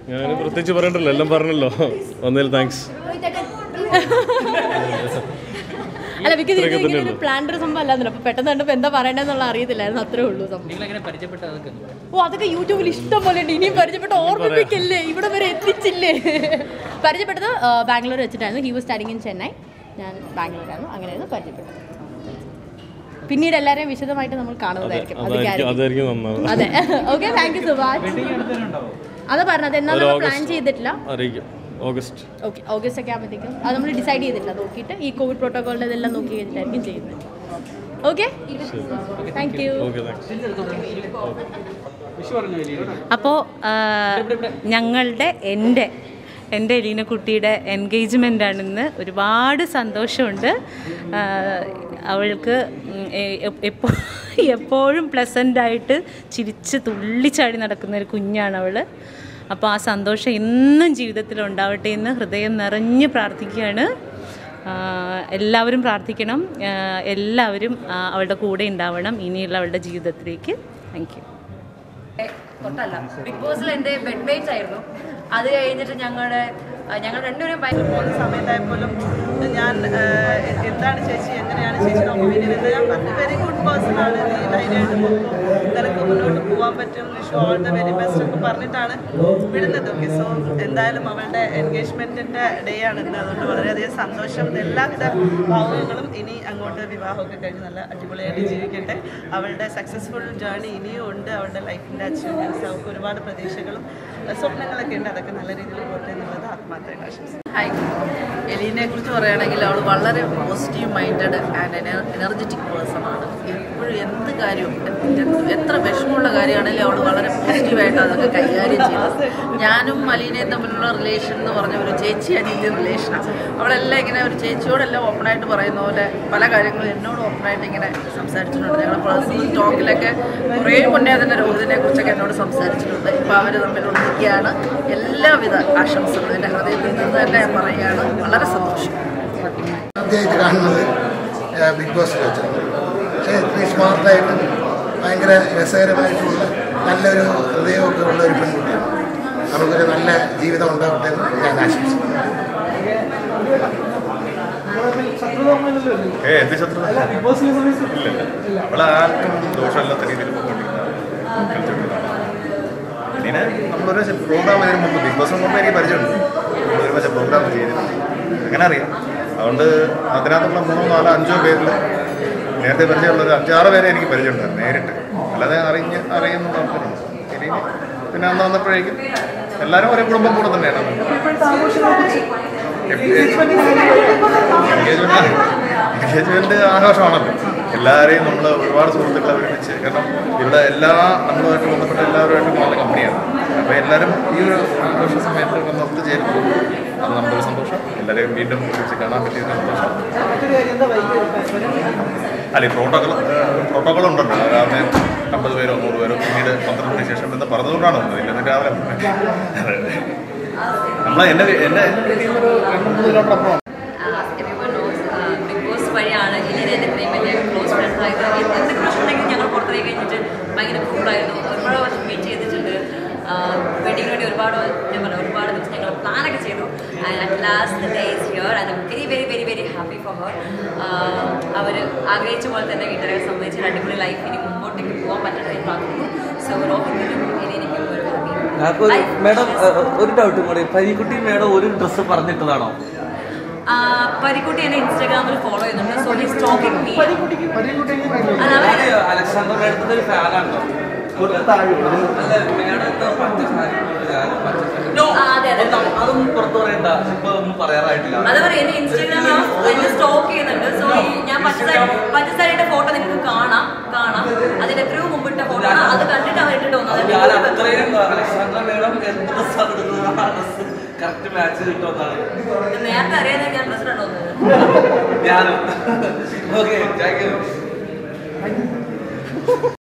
ഞാൻ പ്രത്യേകിച്ച് പറയണ്ടല്ലോ എല്ലാം പറഞ്ഞല്ലോ വന്നതിൽ താങ്ക്സ് അല്ല ബിക്കോസ് ഇത്രയൊക്കെ ഇത് തന്നെ ഇങ്ങനെ പ്ലാൻഡ് ഒരു സംഭവം അല്ലാന്നല്ലോ അപ്പൊ പെട്ടെന്ന് കണ്ടപ്പോൾ എന്താ പറയണ്ടെന്നുള്ള അറിയത്തില്ലായിരുന്നു അത്രേ ഉള്ളൂ സംഭവം നിങ്ങളെങ്ങനെ പരിചയപ്പെട്ടത് അതൊക്കെ ഓ അതൊക്കെ യൂട്യൂബിൽ ഇഷ്ടം പോലെ ഉണ്ട് ഇനിയും പരിചയപ്പെട്ട് ഓർമ്മിപ്പിക്കല്ലേ ഇവിടെ വരെ എത്തിച്ചില്ലേ പരിചയപ്പെട്ടത് ആ, ബാംഗ്ലൂർ വെച്ചിട്ടായിരുന്നു he was standing in Chennai ഞാൻ ബാംഗ്ലൂരായിരുന്നു അങ്ങനെയായിരുന്നു പരിചയപ്പെട്ടത് പിന്നീട് എല്ലാവരെയും വിശദമായിട്ട് നമ്മൾ കാണുന്നതായിരിക്കും അത് അതായിരിക്കും കാര്യം അതായിരിക്കും നന്നാവും അതെ okay thank you so much അതാ പറഞ്ഞത് എന്നാ നമ്മൾ പ്ലാൻ ചെയ്തിട്ടില്ല അറിയിക്കും ഓഗസ്റ്റ് ഓക്കെ ഓഗസ്റ്റ് ഒക്കെ ആകുമ്പോഴത്തേക്കും അത് നമ്മൾ ഡിസൈഡ് ചെയ്തിട്ടില്ല നോക്കിയിട്ട് ഈ കോവിഡ് പ്രോട്ടോകോളിൻ്റെ ഇതെല്ലാം നോക്കി കഴിഞ്ഞിട്ടായിരിക്കും ചെയ്യുന്നത് okay thank you okay thanks അപ്പോൾ ഞങ്ങളുടെ എൻ്റെ എൻ്റെ എലീനക്കുട്ടിയുടെ എൻഗേജ്മെൻ്റ് ആണ് ഇന്ന് ഒരുപാട് സന്തോഷമുണ്ട് ആ, അവൾക്ക് ഉം, എ- എ- എപ്പോ എപ്പോഴും പ്ലസൻ്റായിട്ട് ചിരിച്ച് തുള്ളിച്ചാടി നടക്കുന്ന ഒരു കുഞ്ഞാണ് അവൾ അപ്പോൾ ആ സന്തോഷം എന്നും ജീവിതത്തിൽ ഉണ്ടാവട്ടെ എന്ന് ഹൃദയം നിറഞ്ഞ് പ്രാർത്ഥിക്കുകയാണ് ആ, എല്ലാവരും പ്രാർത്ഥിക്കണം ആ, എല്ലാവരും ആ, അവളുടെ കൂടെ ഉണ്ടാവണം ഇനിയുള്ള അവളുടെ ജീവിതത്തിലേക്ക് താങ്ക് യു തൊട്ടല്ല ബിഗ് ബോസിൽ എൻ്റെ ബെഡ്മേറ്റ്സ് ആയിരുന്നു അത് കഴിഞ്ഞിട്ട് ഞങ്ങളുടെ ഞങ്ങൾ രണ്ടുപേരും ഭയങ്കര പോകുന്ന സമയത്തായപ്പോലും ഞാൻ ആ, എന്താണ് ചേച്ചി എങ്ങനെയാണ് ചേച്ചിയുടെ ഒപ്പീനിയൻ എന്ന് ഞാൻ പറഞ്ഞു വെരി ഗുഡ് പേഴ്സൺ ആണ് നീ ധൈര്യമായിട്ട് പോകും നിനക്ക് മുന്നോട്ട് പോകാൻ പറ്റും wish you all the very best ഒക്കെ പറഞ്ഞിട്ടാണ് വിടുന്നത് ഓക്കെ സോ എന്തായാലും അവളുടെ എൻഗേജ്മെന്റിന്റെ ഡേ ആണ് ഇന്ന് അതുകൊണ്ട് വളരെയധികം സന്തോഷം എല്ലാവിധ ഭാവങ്ങളും ഇനി അങ്ങോട്ട് വിവാഹമൊക്കെ കഴിഞ്ഞ് നല്ല അടിപൊളിയായിട്ട് ജീവിക്കട്ടെ അവളുടെ സക്സസ്ഫുൾ ജേർണി ഇനിയും ഉണ്ട് അവളുടെ ലൈഫിൻ്റെ അച്ചീവ്മെൻറ്റ്സ് അവൾക്ക് ഒരുപാട് പ്രതീക്ഷകളും അഹ് സ്വപ്നങ്ങളൊക്കെ ഉണ്ട് അതൊക്കെ നല്ല രീതിയിൽ പോട്ടെ എന്നുള്ളത് ആത്മാർത്ഥമായിട്ട് ആശംസിക്കുന്നു ഹായ് എലീനെ കുറിച്ച് പറയുകയാണെങ്കിൽ അവൾ വളരെ positive minded and energetic person ആണ് എപ്പോഴും എന്ത് കാര്യവും എന്ത് എത്ര വിഷമമുള്ള കാര്യമാണെങ്കിലും അവൾ വളരെ പോസിറ്റീവായിട്ട് അതൊക്കെ കൈകാര്യം ചെയ്തത് ഞാനും മലീനയും തമ്മിലുള്ള റിലേഷൻ എന്ന് പറഞ്ഞ ഒരു ചേച്ചി അനിയൻ്റെ റിലേഷനാണ് അവളെല്ലാം ഇങ്ങനെ ഒരു ചേച്ചിയോടെല്ലാം ഓപ്പണായിട്ട് പറയുന്ന പോലെ പല കാര്യങ്ങളും എന്നോട് ഓപ്പണായിട്ട് ഇങ്ങനെ സംസാരിച്ചിട്ടുണ്ട് ഞങ്ങൾ പേഴ്സണൽ ടോക്കിലൊക്കെ കുറേ മുന്നേ തന്നെ രോഹിതിനെ കുറിച്ചൊക്കെ എന്നോട് സംസാരിച്ചിട്ടുണ്ട് ഇപ്പോൾ അവർ തമ്മിൽ ഒന്നിക്കുകയാണ് എല്ലാവിധ ആശംസകളും എൻ്റെ ഹൃദയത്തിൽ നിന്ന് തന്നെ ഞാൻ പറയുകയാണ് വളരെ സന്തോഷം ആദ്യമായിട്ട് കാണുന്നത് ആ, ബിഗ് ബോസിൽ വെച്ചാണ് പക്ഷേ ഇത്രയും സ്മാർട്ടായിട്ടും ഭയങ്കര രസകരമായിട്ടുള്ള നല്ലൊരു ഹൃദയമൊക്കെ ഉള്ള ഒരു പെൺകുട്ടിയാണ് നമുക്കൊരു നല്ല ജീവിതം ഉണ്ടാവട്ടെ എന്ന് ഞാൻ ആശംസിക്കുന്നു ഏ എന്ത് ശത്രു ഇല്ല അവളെ ആർക്കും ദോഷമില്ലാത്ത രീതിയിൽ പോയിക്കൊണ്ടിരിക്കുന്നതാണ് പിന്നെ നമ്മളൊരു പ്രോഗ്രാം അതിന് മുമ്പ് ബിഗ് ബോസ് മുമ്പ് എനിക്ക് പരിചയമുണ്ട് ഒരു പക്ഷേ പ്രോഗ്രാം ചെയ്തിട്ടുണ്ട് അങ്ങനെ അറിയാം അതുകൊണ്ട് അതിനകത്തുള്ള മൂന്നോ നാലോ അഞ്ചോ പേരിൽ നേരത്തെ പരിചയമുള്ള ഒരു അഞ്ചാറ് പേരെ എനിക്ക് പരിചയമുണ്ടായിരുന്നു നേരിട്ട് അല്ലാതെ അറിഞ്ഞ് അറിയുന്ന ആൾക്കാരുണ്ട് ഇനി പിന്നെ അന്ന് വന്നപ്പോഴേക്കും എല്ലാവരും ഒരേ കുടുംബം കൂടെ തന്നെയാണ് എൻഗേജ്മെന്റ് ആഘോഷമാണല്ലോ എല്ലാവരെയും നമ്മൾ ഒരുപാട് സുഹൃത്തുക്കളെ ഒരുമിച്ച് കാരണം ഇവിടെ എല്ലാ നമ്മളുമായിട്ട് ബന്ധപ്പെട്ട എല്ലാവരുമായിട്ടും നല്ല കമ്പനിയാണ് അപ്പോൾ എല്ലാവരും ഈ ഒരു ആഘോഷ സമയത്ത് വന്ന് ഒത്തുചേരുമ്പോൾ അത് നമ്മുടെ സന്തോഷം എല്ലാവരെയും വീണ്ടും ഒരുമിച്ച് കാണാൻ പറ്റിയ സന്തോഷം അല്ല ഈ പ്രോട്ടോകോൾ പ്രോട്ടോകോൾ ഉണ്ടല്ലോ രാവിലെ അമ്പത് പേരോ നൂറ് പേരോ പിന്നീട് പന്ത്രണ്ട് മണിക്ക് ശേഷം എന്ന് പറഞ്ഞതുകൊണ്ടാണ് വന്നത് ഇല്ലെന്ന് രാവിലെ നമ്മളെ എൻ്റെ എൻ്റെ ഒരു രണ്ട് മൂന്ന് കിലോമീറ്റർ അപ്പുറം എവരിവൺ നോസ് ബിഗ് ബോസ് വഴിയാണ് എലിനെ എൻ്റെ ഇത്രയും വലിയ ക്ലോസ് ഫ്രണ്ട്സ് ആയത് എന്ത് പ്രശ്നമുണ്ടെങ്കിലും ഞങ്ങൾ പുറത്തേക്ക് കഴിഞ്ഞിട്ട് ഭയങ്കര കൂളായിരുന്നു ഒരുപാട് വർഷം മീറ്റ് ചെയ്തിട്ടുണ്ട് വെഡിങ്ങിന് വേണ്ടി ഒരുപാട് ഞാൻ പറഞ്ഞു ഒരുപാട് ദിവസം ഞങ്ങൾ പ്ലാനൊക്കെ ചെയ്തു and at last days here and very very very very happy for her അവർ ആഗ്രഹിച്ച പോലെ തന്നെ വീട്ടുകാരെ സംബന്ധിച്ച് ഒരു അടിപൊളി ലൈഫ് ഇനി മുമ്പോട്ടേക്ക് പോകാൻ പറ്റട്ടെ എന്ന് പ്രാർത്ഥിക്കുന്നു സോ രോഹിത്തിനും എലിനിക്കും ഒരു ഞങ്ങൾക്ക് ഒരു മേഡം ഏഹ്, ഒരു ഡൗട്ടും കൂടി പരീക്കുട്ടി മേഡം ഒരു ഡ്രസ്സ് പറഞ്ഞിട്ടതാണോ പരിക്കുട്ടി എന്നെ ഇൻസ്റ്റാഗ്രാമിൽ ഫോളോ ചെയ്യുന്നുണ്ട് so he stalking me Alexander മേഡത്തിന്റെ ഒരു ഫാനാണോ അല്ല മേഡം എന്താ പച്ച സാരി ഇട്ടിട്ട് ഞാൻ പച്ച സാരി- No! ആ, അതെ, അതെ. ഒന്നും- അതൊന്നും പുറത്തു പറയണ്ട ഇപ്പൊ ഒന്നും പറയാറായിട്ടില്ല അതേപോലെ എന്നെ ഇൻസ്റ്റാഗ്രാമിൽ എന്നെ സ്റ്റോക്ക് ചെയ്യുന്നുണ്ട് സോ ഞാൻ പച്ചസാരി പച്ചസാരിയുടെ ഫോട്ടോ നിങ്ങൾക്ക് കാണാം കാണാം അതിന്റെ എത്രയോ മുമ്പിട്ട ഫോട്ടോ ആണ് അത് കണ്ടിട്ട് അവർ ഇട്ടിട്ട് ഞാൻ വന്നത് അത്രയും അലക്സാണ്ടർ മേഡം എന്ത് ഡ്രസ്സാണ് ഇടുന്നത് ആ ഡ്രസ്സ് കറക്റ്റ് മാച്ച് കിട്ടുമെന്നാണ് നേരത്തെ അറിയാതെ ഞാൻ പ്രസിഡന്റ് വന്നത് ഞാനും ഓക്കെ താങ്ക് യു